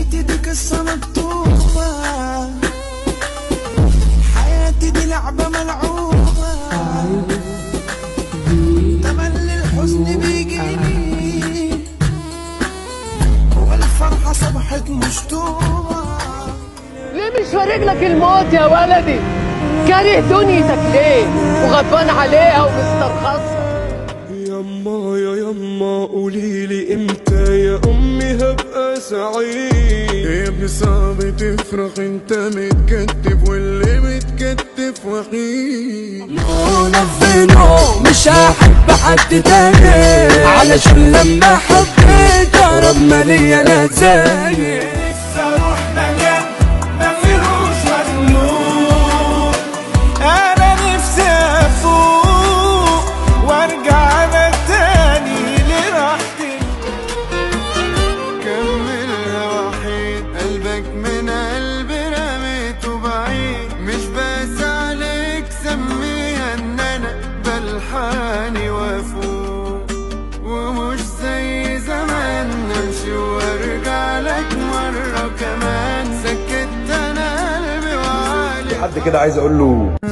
حياتي دي قصة مكتوبة حياتي دي لعبة ملعوبة تملي الحزن بيجيني والفرحة صبحت مشطوبة ليه مش فارق لك الموت يا ولدي كاره دنيتك ليه وغضبان عليها ومسترخصها يما يا يما قوليلي امتى يا امي هبقى سعيد يا ابني صعب تفرح انت متكتف واللي متكتف وحيد ونفنه مش هحب حد تاني علشان لما حبيت اقرب مالية لا زي لسه روحنا جنب ما فيهوش مخلوق انا نفسي افوق وارجع انا تاني لراحتي كملها وحيد قلبك من قلبي رميته بعيد مش بس عليك سميها ان انا بلحاني وافوق ومش زي زمان نمشي وارجع لك مرة كمان سكت انا قلبي وعالي حد كده عايز اقول له